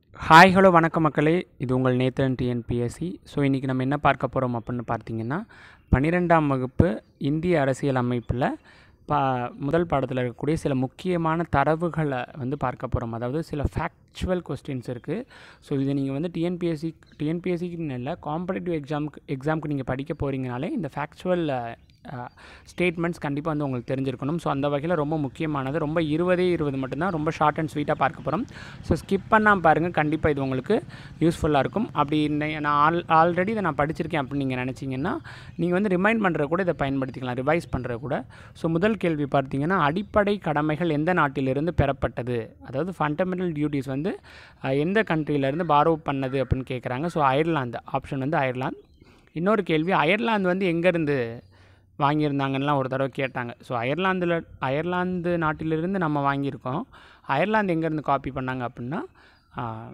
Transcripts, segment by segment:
hi hello வணக்கம் மக்களே இது உங்கள் நேத்தன் டிஎன்பிஎஸ்சி ஸோ இன்றைக்கி நம்ம என்ன பார்க்க போகிறோம் அப்படின்னு பார்த்தீங்கன்னா பன்னிரெண்டாம் வகுப்பு இந்திய அரசியல் அமைப்பில் பா முதல் பாடத்தில் இருக்கக்கூடிய சில முக்கியமான தரவுகளை வந்து பார்க்க போகிறோம் அதாவது சில ஃபேக்சுவல் கொஸ்டின்ஸ் இருக்குது ஸோ இதை நீங்கள் வந்து டிஎன்பிஎஸ்சி டிஎன்பிஎஸ்சிக்குன்னு இல்லை காம்படிட்டிவ் எக்ஸாமுக்கு எக்ஸாமுக்கு நீங்கள் படிக்க போகிறீங்கனாலே இந்த ஃபேக்சுவல் ஸ்டேட்மெண்ட்ஸ் கண்டிப்பாக வந்து உங்களுக்கு தெரிஞ்சிருக்கணும் ஸோ அந்த வகையில் ரொம்ப முக்கியமானது ரொம்ப இருபதே இருபது மட்டும்தான் ரொம்ப ஷார்ட் அண்ட் ஸ்வீட்டாக பார்க்க போகிறோம் ஸோ ஸ்கிப் பண்ணாமல் பாருங்கள் கண்டிப்பாக இது உங்களுக்கு யூஸ்ஃபுல்லாக இருக்கும் அப்படி நெ- நான் ஆல் ஆல்ரெடி இதை நான் படிச்சிருக்கேன் அப்படின்னு நீங்கள் நினச்சிங்கன்னா நீங்கள் வந்து ரிமைண்ட் பண்ணுற கூட இதை பயன்படுத்திக்கலாம் ரிவைஸ் பண்ணுற கூட ஸோ முதல் கேள்வி பார்த்தீங்கன்னா அடிப்படை கடமைகள் எந்த நாட்டிலிருந்து பெறப்பட்டது அதாவது ஃபண்டமெண்டல் டியூட்டிஸ் வந்து அஹ், எந்த கண்ட்ரியிலேருந்து பாரோ பண்ணது அப்படின்னு கேட்குறாங்க ஸோ அயர்லாந்து ஆப்ஷன் வந்து அயர்லாந்து இன்னொரு கேள்வி அயர்லாந்து வந்து எங்கேருந்து வாங்கியிருந்தாங்கலாம் ஒரு தடவை கேட்டாங்க ஸோ அயர்லாந்தில் அயர்லாந்து நாட்டிலிருந்து நம்ம வாங்கியிருக்கோம் அயர்லாந்து எங்கேருந்து காப்பி பண்ணாங்க அப்படின்னா ஆஹ்,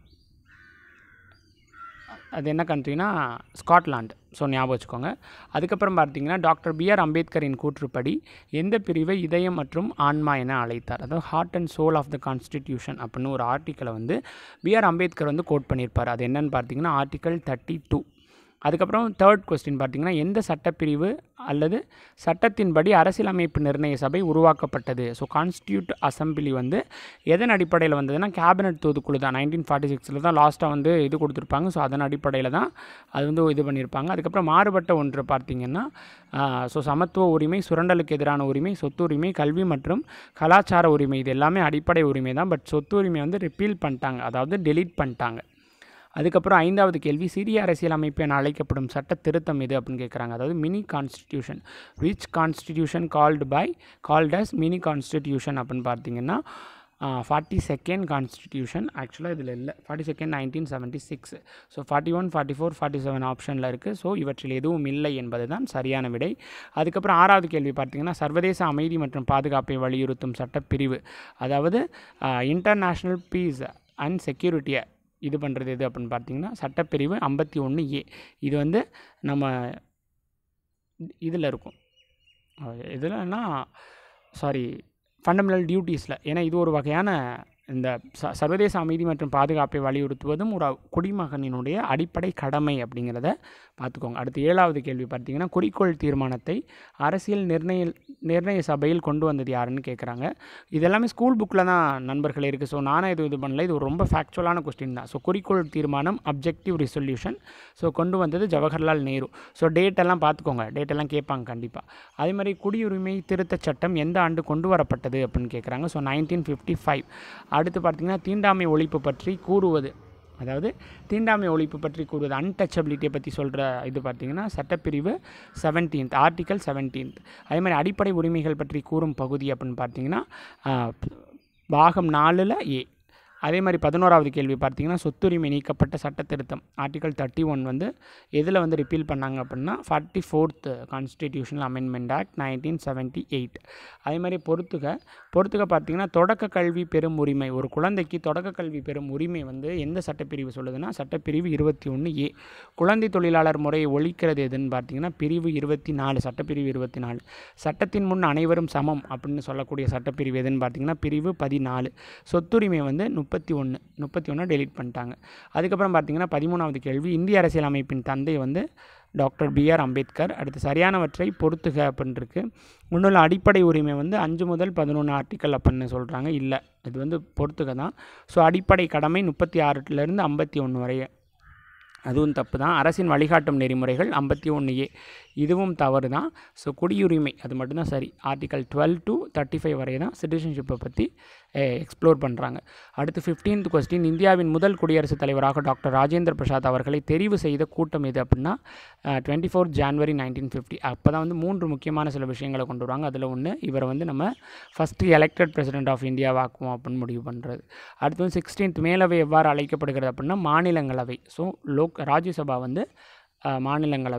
அது என்ன கண்ட்ரினா ஸ்காட்லாந்து ஸோ ஞாபகம் வச்சுக்கோங்க அதுக்கப்புறம் பார்த்தீங்கன்னா டாக்டர் பிஆர் அம்பேத்கரின் கூற்றுப்படி எந்த பிரிவை இதயம் மற்றும் ஆன்மா என அழைத்தார் அதாவது heart and soul of the constitution அப்படின்னு ஒரு ஆர்டிக்கலை வந்து பிஆர் அம்பேத்கர் வந்து கோட் பண்ணியிருப்பார் அது என்னன்னு பார்த்தீங்கன்னா ஆர்டிக்கல் தேர்ட்டி டூ அதுக்கப்புறம் தேர்ட் கொஸ்டின் பார்த்தீங்கன்னா எந்த சட்டப்பிரிவு அல்லது சட்டத்தின்படி அரசியலமைப்பு நிர்ணய சபை உருவாக்கப்பட்டது ஸோ கான்ஸ்டியூட் அசம்பிளி வந்து எதன் அடிப்படையில் வந்ததுன்னா கேபினட் தூதுக்குழு தான் நைன்டீன் ஃபார்ட்டி சிக்ஸில் தான் லாஸ்ட்டாக வந்து இது கொடுத்துருப்பாங்க ஸோ அதன் அடிப்படையில் தான் அது வந்து இது பண்ணியிருப்பாங்க அதுக்கப்புறம் மாறுபட்ட ஒன்று பார்த்தீங்கன்னா ஸோ சமத்துவ உரிமை சுரண்டலுக்கு எதிரான உரிமை சொத்து உரிமை கல்வி மற்றும் கலாச்சார உரிமை இது எல்லாமே அடிப்படை உரிமை தான் பட் சொத்து உரிமை வந்து ரிப்பீல் பண்ணிட்டாங்க அதாவது டெலீட் பண்ணிட்டாங்க அதுக்கப்புறம் ஐந்தாவது கேள்வி சிறிய அரசியலமைப்பு என அழைக்கப்படும் சட்ட திருத்தம் எது அப்படின்னு கேட்குறாங்க அதாவது mini constitution which constitution called by called as mini constitution அப்படின்னு பார்த்தீங்கன்னா ஃபார்ட்டி செகண்ட் கான்ஸ்டிடியூஷன் ஆக்சுவலாக இதில் இல்லை forty second nineteen seventy six so forty one forty four forty seven ஆப்ஷனில் இருக்குது ஸோ இவற்றில் எதுவும் இல்லை என்பது தான் சரியான விடை அதுக்கப்புறம் ஆறாவது கேள்வி பார்த்தீங்கன்னா சர்வதேச அமைதி மற்றும் பாதுகாப்பை வலியுறுத்தும் சட்டப்பிரிவு அதாவது இன்டர்நேஷ்னல் பீஸ் அண்ட் செக்யூரிட்டியை இது பண்ணுறது எது அப்படின்னு பார்த்தீங்கன்னா சட்டப்பிரிவு ஐம்பத்தி ஒன்று ஏ இது வந்து நம்ம இதில் இருக்கும் இதுலன்னா சாரி ஃபண்டமெண்டல் டியூட்டிஸில் ஏன்னா இது ஒரு வகையான இந்த ச சர்வதேச அமைதி மற்றும் பாதுகாப்பை வலியுறுத்துவதும் ஒரு குடிமகனினுடைய அடிப்படை கடமை அப்படிங்கிறத பார்த்துக்கோங்க அடுத்து ஏழாவது கேள்வி பார்த்தீங்கன்னா குறிக்கோள் தீர்மானத்தை அரசியல் நிர்ணய நிர்ணய சபையில் கொண்டு வந்தது யாருன்னு கேட்குறாங்க இது எல்லாமே ஸ்கூல் புக்கில் தான் நண்பர்களே இருக்குது ஸோ நானும் இது இது பண்ணல இது ஒரு ரொம்ப ஃபேக்சுவலான கொஸ்டின் தான் ஸோ குறிக்கோள் தீர்மானம் அப்ஜெக்டிவ் ரிசொல்யூஷன் ஸோ கொண்டு வந்தது ஜவஹர்லால் நேரு ஸோ டேட் எல்லாம் பார்த்துக்கோங்க டேட் எல்லாம் கேட்பாங்க கண்டிப்பாக அதே மாதிரி குடியுரிமை திருத்தச் சட்டம் எந்த ஆண்டு கொண்டு வரப்பட்டது அப்படின்னு கேட்குறாங்க ஸோ நைன்டீன் ஃபிஃப்டி ஃபைவ் அடுத்து பார்த்தீங்கன்னா தீண்டாமை ஒழிப்பு பற்றி கூறுவது அதாவது தீண்டாமை ஒழிப்பு பற்றி கூறுவது அன்டச்சபிலிட்டியை பற்றி சொல்கிற இது பார்த்தீங்கன்னா சட்டப்பிரிவு செவன்டீன்த் ஆர்டிக்கல் செவன்டீன்த் அதே மாதிரி அடிப்படை உரிமைகள் பற்றி கூறும் பகுதி அப்படின்னு பார்த்தீங்கன்னா ஆஹ், பாகம் நாலில் ஏ அதே மாதிரி பதினோராவது கேள்வி பார்த்தீங்கன்னா சொத்துரிமை நீக்கப்பட்ட சட்ட திருத்தம் ஆர்டிகல் தேர்ட்டி ஒன் வந்து எதில் வந்து ரிப்பீல் பண்ணாங்க அப்படின்னா forty fourth constitutional amendment act nineteen seventy eight அதே மாதிரி பொறுத்துக பொறுத்துக பார்த்தீங்கன்னா தொடக்க கல்வி பெறும் உரிமை ஒரு குழந்தைக்கு தொடக்க கல்வி பெறும் உரிமை வந்து எந்த சட்டப்பிரிவு சொல்லுதுன்னா சட்டப்பிரிவு இருபத்தி ஒன்று ஏ குழந்தை தொழிலாளர் முறையை ஒழிக்கிறது எதுன்னு பார்த்தீங்கன்னா பிரிவு இருபத்தி நாலு சட்டப்பிரிவு இருபத்தி நாலு சட்டத்தின் முன் அனைவரும் சமம் அப்படின்னு சொல்லக்கூடிய சட்டப்பிரிவு எதுன்னு பார்த்தீங்கன்னா பிரிவு பதினாலு சொத்துரிமை வந்து முப்பத்தி ஒன்று முப்பத்தி ஒன்று டெலீட் பண்ணிட்டாங்க அதுக்கப்புறம் பார்த்தீங்கன்னா பதிமூணாவது கேள்வி இந்திய அரசியலமைப்பின் தந்தை வந்து டாக்டர் பிஆர் அம்பேத்கர் அடுத்து சரியானவற்றை பொறுத்துக அப்படின்னு இருக்கு முன்னுள்ள அடிப்படை உரிமை வந்து அஞ்சு முதல் பதினொன்று ஆர்டிக்கல் அப்படின்னு சொல்கிறாங்க இல்லை இது வந்து பொறுத்துக தான் ஸோ அடிப்படை கடமை முப்பத்தி ஆறுலேருந்து ஐம்பத்தி ஒன்று வரைய அதுவும் தப்பு தான் அரசின் வழிகாட்டும் நெறிமுறைகள் ஐம்பத்தி ஒன்று ஏ இதுவும் தவறு தான் ஸோ குடியுரிமை அது மட்டும்தான் சரி article twelve to thirty five வரை தான் சிட்டிசன்ஷிப்பை பற்றி எக்ஸ்ப்ளோர் பண்ணுறாங்க அடுத்து ஃபிஃப்டீன்த் கொஸ்டின் இந்தியாவின் முதல் குடியரசுத் தலைவராக டாக்டர் ராஜேந்திர பிரசாத் அவர்களை தெரிவு செய்த கூட்டம் எது அப்படின்னா twenty four January nineteen fifty அப்போ தான் வந்து மூன்று முக்கியமான சில விஷயங்களை கொண்டு வருவாங்க அதில் ஒன்று இவரை வந்து நம்ம first elected president of India ஆக்குவோம் அப்படின்னு முடிவு பண்ணுறது அடுத்து வந்து சிக்ஸ்டீன்த் மேலவை எவ்வாறு அழைக்கப்படுகிறது அப்படின்னா மாநிலங்களவை ஸோ லோக் ராஜ்யசபா வந்து அஹ், மாநிலங்களவை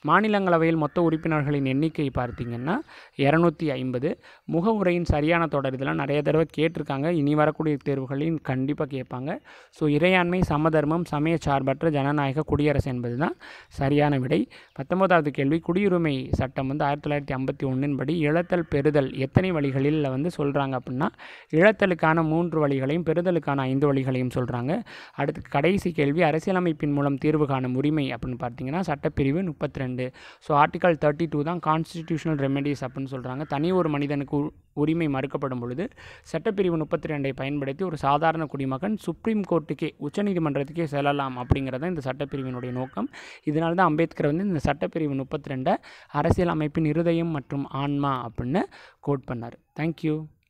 மாநிலங்களவையில் மொத்த உறுப்பினர்களின் எண்ணிக்கை பார்த்தீங்கன்னா இரநூத்தி ஐம்பது முகவுரையின் சரியான தொடர் இதெல்லாம் நிறைய தடவை கேட்டிருக்காங்க இனி வரக்கூடிய தேர்வுகளில் கண்டிப்பாக கேட்பாங்க ஸோ இறையாண்மை சமதர்மம் சமய சார்பற்ற ஜனநாயக குடியரசு என்பது தான் சரியான விடை பத்தொன்பதாவது கேள்வி குடியுரிமை சட்டம் வந்து ஆயிரத்தி தொள்ளாயிரத்தி ஐம்பத்தி ஒன்றின் படி இழத்தல் பெறுதல் எத்தனை வழிகளில் வந்து சொல்கிறாங்க அப்படின்னா இழத்தலுக்கான மூன்று வழிகளையும் பெறுதலுக்கான ஐந்து வழிகளையும் சொல்கிறாங்க அடுத்து கடைசி கேள்வி அரசியலமைப்பின் மூலம் தீர்வு காணும் உரிமை அப்படின்னு பார்த்தீங்கன்னா சட்டப்பிரிவு முப்பத்தி ரெண்டு ஸோ ஆர்டிகல் தேர்ட்டி டூ தான் கான்ஸ்டிடியூஷனல் ரெமெடிஸ் அப்படின்னு சொல்கிறாங்க தனி ஒரு மனிதனுக்கு உ- உரிமை மறுக்கப்படும் பொழுது சட்டப்பிரிவு முப்பத்தி ரெண்டை பயன்படுத்தி ஒரு சாதாரண குடிமகன் சுப்ரீம் கோர்ட்டுக்கே உச்சநீதிமன்றத்துக்கே செல்லலாம் அப்படிங்கிறது இந்த சட்டப்பிரிவினுடைய நோக்கம் இதனால தான் அம்பேத்கர் வந்து இந்த சட்டப்பிரிவு முப்பத்தி ரெண்டை அரசியல் அமைப்பின் இருதயம் மற்றும் ஆன்மா அப்படின்னு கோட் பண்ணார் தேங்க்யூ